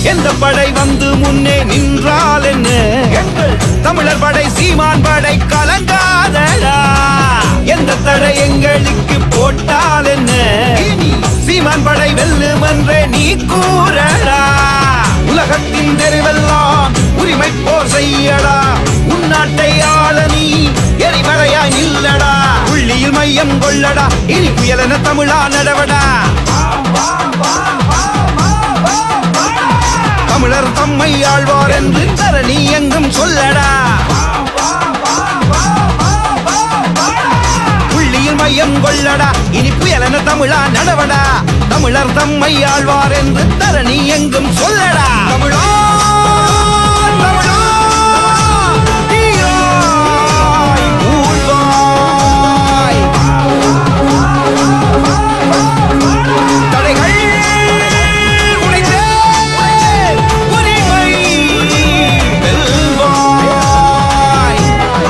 எந்த படை வந்து முன்னே நின்றால் என்ன எங்கள் தமிழர் படை சீமான் படை கலங்காதடா எந்த தடை எங்களுக்கு போட்டால் என்ன இனி சீமான் படை வெல்லும் என்றே நீ கூறடா உலகத்தின் தெருவெல்லாம் உரிமை போர் செய்யடா உன்னாட்டை ஆள நீ எரிமறையாய் நில்லடா புள்ளியில் மையம் கொள்ளடா இனி புயலென தமிழா நடவடா தமிழர் தம்மை ஆழ்வார் என்று தரணி எங்கும் சொல்லடா புள்ளியில் மையம் கொள்ளடா இனி புயலென தமிழா நடவடா தமிழர் தம்மை ஆழ்வார் என்று தரணி எங்கும் சொல்லடா தமிழா தமிழா நீராய் ஊழ்வாய். தடைகள் உடைத்தே உரிமை வெல்வாய்.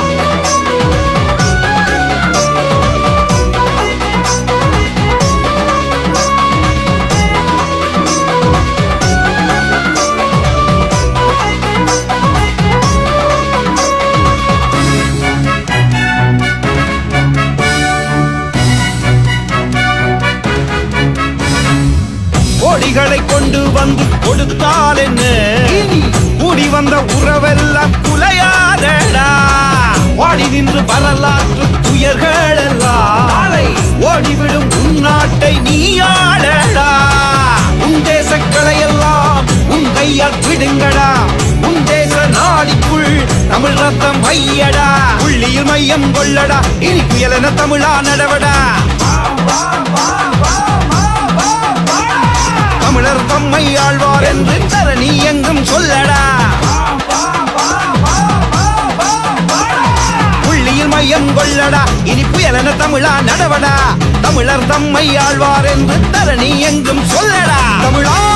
கோடிகளை கொண்டு வந்து கொடுத்தால் என்ன இனி கூடி வந்த உறவெல்லாம் குலையாதடா ஓடி நின்று வரலாற்று துயர்கள் எல்லாம் ஓடிவிடும் உன்னாட்டை நீ ஆளடா உன் தேசக்களை எல்லாம் உன் கையால் பிடுங்கடா உன் தேச நாடிக்குள் தமிழ் ரத்தம் வையடா புள்ளியில் மையம் கொள்ளடா இனி புயலென தமிழா நடவடா தமிழர் தம்மை ஆழ்வார் என்று தரணி எங்கும் சொல்லடா புள்ளியில் மையம் கொள்ளடா இனி புயலென தமிழா நடவடா தமிழர் தம்மை ஆழ்வார் என்று தரணி எங்கும் சொல்லடா தமிழா